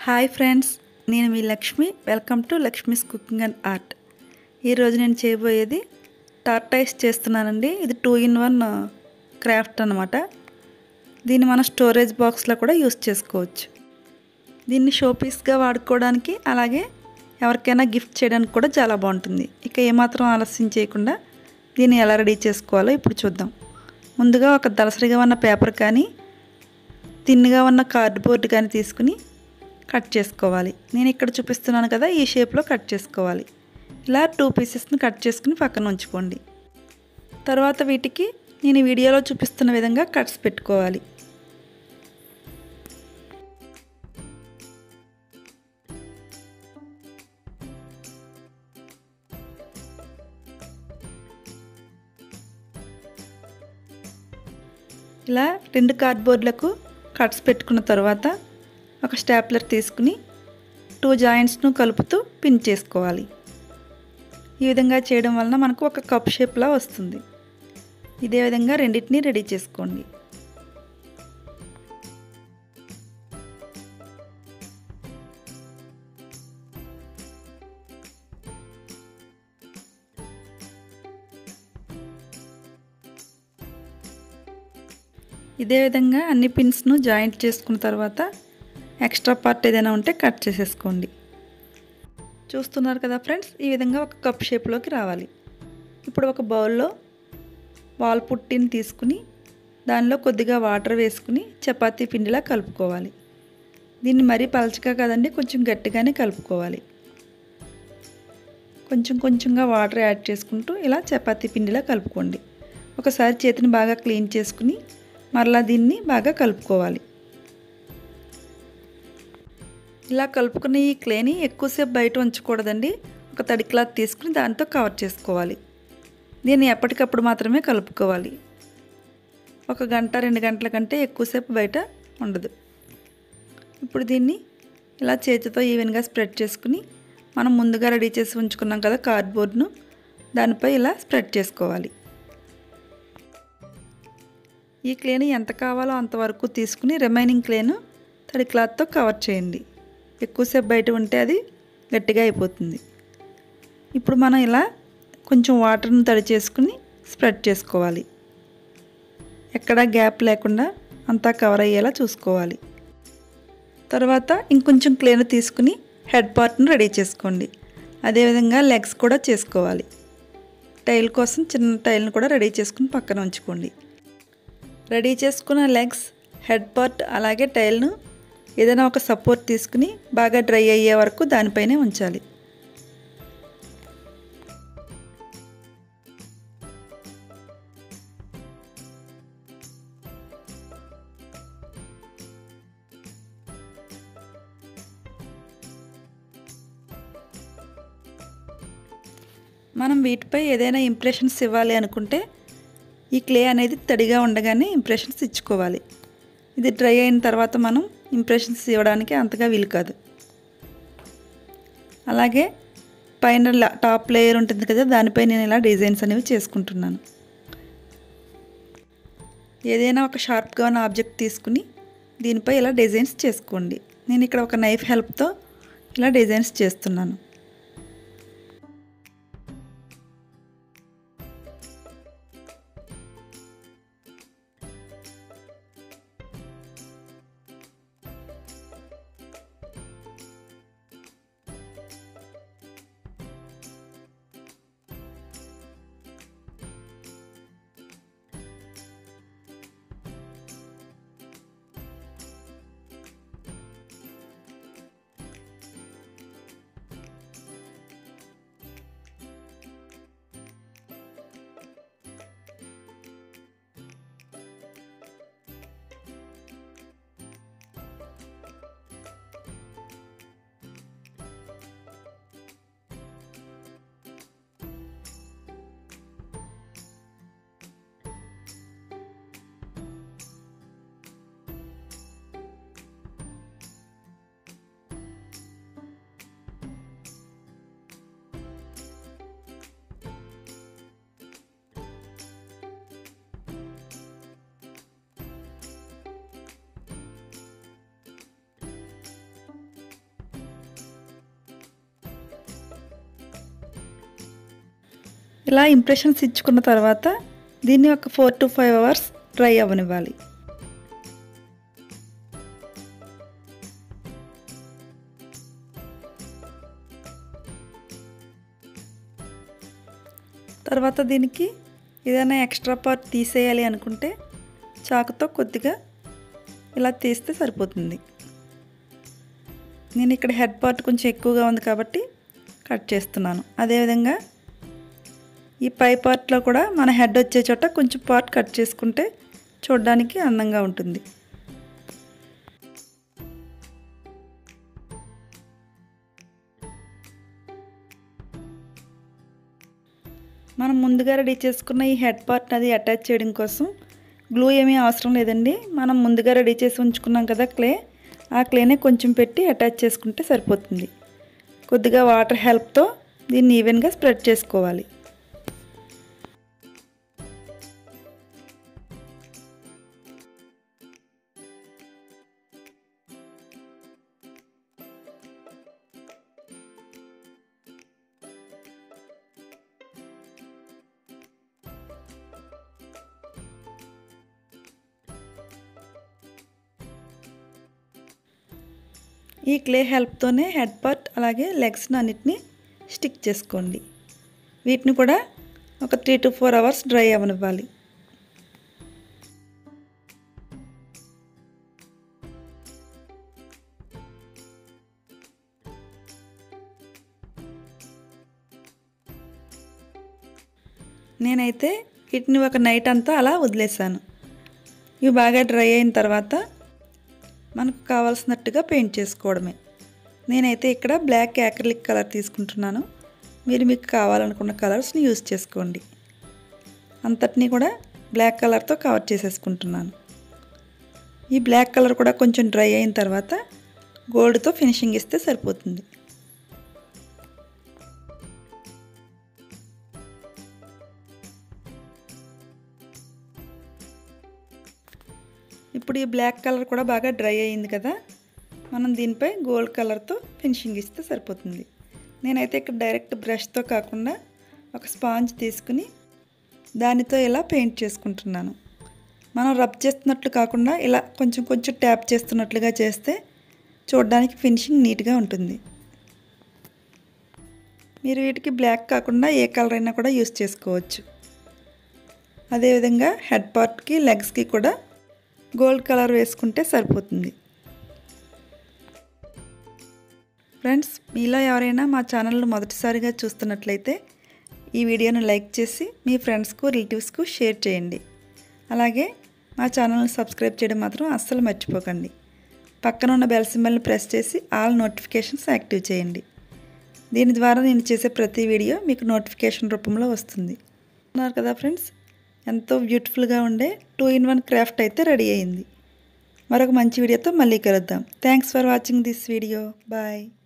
hi friends నేను మీ Lakshmi welcome to Lakshmi's cooking and art ఈరోజు నేను చేయబోయేది టార్టైస్ చేస్తున్నానండి ఇది టూ ఇన్ వన్ క్రాఫ్ట్ అనమాట దీన్ని మనం స్టోరేజ్ బాక్స్లో కూడా యూస్ చేసుకోవచ్చు దీన్ని షో పీస్గా వాడుకోవడానికి అలాగే ఎవరికైనా గిఫ్ట్ చేయడానికి కూడా చాలా బాగుంటుంది ఇక ఏమాత్రం ఆలస్యం చేయకుండా దీన్ని ఎలా రెడీ చేసుకోవాలో ఇప్పుడు చూద్దాం ముందుగా ఒక దలసరిగా ఉన్న పేపర్ కానీ తిన్నుగా ఉన్న కార్డ్బోర్డ్ కానీ తీసుకుని కట్ చేసుకోవాలి నేను ఇక్కడ చూపిస్తున్నాను కదా ఈ షేప్లో కట్ చేసుకోవాలి ఇలా టూ పీసెస్ని కట్ చేసుకుని పక్కన ఉంచుకోండి తర్వాత వీటికి నేను ఈ వీడియోలో చూపిస్తున్న విధంగా కట్స్ పెట్టుకోవాలి ఇలా రెండు కార్డ్బోర్డ్లకు కట్స్ పెట్టుకున్న తర్వాత ఒక స్టాప్లర్ తీసుకుని టూ జాయింట్స్ను కలుపుతూ పిన్ చేసుకోవాలి ఈ విధంగా చేయడం వలన మనకు ఒక కప్ షేప్లా వస్తుంది ఇదే విధంగా రెండింటిని రెడీ చేసుకోండి ఇదే విధంగా అన్ని పిన్స్ను జాయింట్ చేసుకున్న తర్వాత ఎక్స్ట్రా పార్ట్ ఏదైనా ఉంటే కట్ చేసేసుకోండి చూస్తున్నారు కదా ఫ్రెండ్స్ ఈ విధంగా ఒక కప్ షేప్లోకి రావాలి ఇప్పుడు ఒక బౌల్లో వాల్ పుట్టిని తీసుకుని దానిలో కొద్దిగా వాటర్ వేసుకుని చపాతీ పిండిలా కలుపుకోవాలి దీన్ని మరీ పలచగా కదండి కొంచెం గట్టిగానే కలుపుకోవాలి కొంచెం కొంచెంగా వాటర్ యాడ్ చేసుకుంటూ ఇలా చపాతీ పిండిలా కలుపుకోండి ఒకసారి చేతిని బాగా క్లీన్ చేసుకుని మరలా దీన్ని బాగా కలుపుకోవాలి ఇలా కలుపుకున్న ఈ క్లేని ఎక్కువసేపు బయట ఉంచకూడదండి ఒక తడి క్లాత్ తీసుకుని దాంతో కవర్ చేసుకోవాలి దీన్ని ఎప్పటికప్పుడు మాత్రమే కలుపుకోవాలి ఒక గంట రెండు గంటల కంటే ఎక్కువసేపు బయట ఉండదు ఇప్పుడు దీన్ని ఇలా చేతితో ఈవెన్గా స్ప్రెడ్ చేసుకుని మనం ముందుగా రెడీ చేసి ఉంచుకున్నాం కదా కార్డ్బోర్డ్ను దానిపై ఇలా స్ప్రెడ్ చేసుకోవాలి ఈ క్లేని ఎంత కావాలో అంతవరకు తీసుకుని రిమైనింగ్ క్లేను తడి క్లాత్తో కవర్ చేయండి ఎక్కువసేపు బయట ఉంటే అది గట్టిగా అయిపోతుంది ఇప్పుడు మనం ఇలా కొంచెం వాటర్ని తడి చేసుకుని స్ప్రెడ్ చేసుకోవాలి ఎక్కడా గ్యాప్ లేకుండా అంతా కవర్ అయ్యేలా చూసుకోవాలి తర్వాత ఇంకొంచెం క్లేను తీసుకుని హెడ్ పార్ట్ను రెడీ చేసుకోండి అదేవిధంగా లెగ్స్ కూడా చేసుకోవాలి టైల్ కోసం చిన్న టైల్ని కూడా రెడీ చేసుకుని పక్కన ఉంచుకోండి రెడీ చేసుకున్న లెగ్స్ హెడ్ పార్ట్ అలాగే టైల్ను ఏదైనా ఒక సపోర్ట్ తీసుకుని బాగా డ్రై అయ్యే వరకు దానిపైనే ఉంచాలి మనం వీటిపై ఏదైనా ఇంప్రెషన్స్ ఇవ్వాలి అనుకుంటే ఈ క్లే అనేది తడిగా ఉండగానే ఇంప్రెషన్స్ ఇచ్చుకోవాలి ఇది డ్రై అయిన తర్వాత మనం ఇంప్రెషన్స్ ఇవ్వడానికి అంతగా వీలు కాదు అలాగే పైన టాప్ లేయర్ ఉంటుంది కదా దానిపై నేను ఇలా డిజైన్స్ అనేవి చేసుకుంటున్నాను ఏదైనా ఒక షార్ప్గా ఉన్న ఆబ్జెక్ట్ తీసుకుని దీనిపై ఇలా డిజైన్స్ చేసుకోండి నేను ఇక్కడ ఒక నైఫ్ హెల్ప్తో ఇలా డిజైన్స్ చేస్తున్నాను ఇలా ఇంప్రెషన్స్ ఇచ్చుకున్న తర్వాత దీన్ని ఒక four to five hours dry అవ్వనివ్వాలి తర్వాత దీనికి ఏదైనా ఎక్స్ట్రా పార్ట్ తీసేయాలి అనుకుంటే చాకుతో కొద్దిగా ఇలా తీస్తే సరిపోతుంది నేను ఇక్కడ హెడ్ పార్ట్ కొంచెం ఎక్కువగా ఉంది కాబట్టి కట్ చేస్తున్నాను అదేవిధంగా ఈ పై పార్ట్లో కూడా మన హెడ్ వచ్చే చోట కొంచెం పార్ట్ కట్ చేసుకుంటే చూడడానికి అందంగా ఉంటుంది మనం ముందుగా రెడీ చేసుకున్న ఈ హెడ్ పార్ట్ అది అటాచ్ చేయడం కోసం గ్లూ ఏమీ అవసరం లేదండి మనం ముందుగా రెడీ చేసి ఉంచుకున్నాం కదా క్లే ఆ క్లేనే కొంచెం పెట్టి అటాచ్ చేసుకుంటే సరిపోతుంది కొద్దిగా వాటర్ హెల్ప్తో దీన్ని ఈవెన్గా స్ప్రెడ్ చేసుకోవాలి ఈ క్లే హెల్ప్తోనే హెడ్ పార్ట్ అలాగే లెగ్స్ని అన్నిటినీ స్టిక్ చేసుకోండి వీటిని కూడా ఒక three to four hours dry అవ్వనివ్వాలి నేనైతే వీటిని ఒక నైట్ అంతా అలా వదిలేసాను ఇవి బాగా డ్రై అయిన తర్వాత మనకు కావాల్సినట్టుగా పెయింట్ చేసుకోవడమే నేనైతే ఇక్కడ బ్లాక్ యాక్రిలిక్ కలర్ తీసుకుంటున్నాను మీరు మీకు కావాలనుకున్న కలర్స్ని యూజ్ చేసుకోండి అంతటినీ కూడా బ్లాక్ కలర్తో కవర్ చేసేసుకుంటున్నాను ఈ బ్లాక్ కలర్ కూడా కొంచెం డ్రై అయిన తర్వాత గోల్డ్తో ఫినిషింగ్ ఇస్తే సరిపోతుంది ఇప్పుడు ఈ బ్లాక్ కలర్ కూడా బాగా డ్రై అయింది కదా మనం దీనిపై గోల్డ్ కలర్తో ఫినిషింగ్ ఇస్తే సరిపోతుంది నేనైతే ఇక్కడ డైరెక్ట్ బ్రష్తో కాకుండా ఒక స్పాంజ్ తీసుకుని దానితో ఇలా పెయింట్ చేసుకుంటున్నాను మనం రబ్ చేస్తున్నట్లు కాకుండా ఇలా కొంచెం కొంచెం ట్యాప్ చేస్తున్నట్లుగా చేస్తే చూడడానికి ఫినిషింగ్ నీట్గా ఉంటుంది మీరు వీటికి బ్లాక్ కాకుండా ఏ కలర్ అయినా కూడా యూస్ చేసుకోవచ్చు అదేవిధంగా హెడ్ పార్ట్కి లెగ్స్కి కూడా గోల్డ్ కలర్ వేసుకుంటే సరిపోతుంది ఫ్రెండ్స్ మీలో ఎవరైనా మా ఛానల్ను మొదటిసారిగా చూస్తున్నట్లయితే ఈ వీడియోను లైక్ చేసి మీ ఫ్రెండ్స్కు రిలేటివ్స్కు షేర్ చేయండి అలాగే మా ఛానల్ని సబ్స్క్రైబ్ చేయడం మాత్రం అస్సలు మర్చిపోకండి పక్కన ఉన్న బెల్ సింబల్ని ప్రెస్ చేసి ఆల్ నోటిఫికేషన్స్ యాక్టివ్ చేయండి దీని ద్వారా నేను చేసే ప్రతి వీడియో మీకు నోటిఫికేషన్ రూపంలో వస్తుంది ఉన్నారు కదా ఫ్రెండ్స్ ఎంతో బ్యూటిఫుల్గా ఉండే టూ ఇన్ వన్ క్రాఫ్ట్ అయితే రెడీ అయింది మరొక మంచి వీడియోతో మళ్ళీ కలుద్దాం thanks for watching this video bye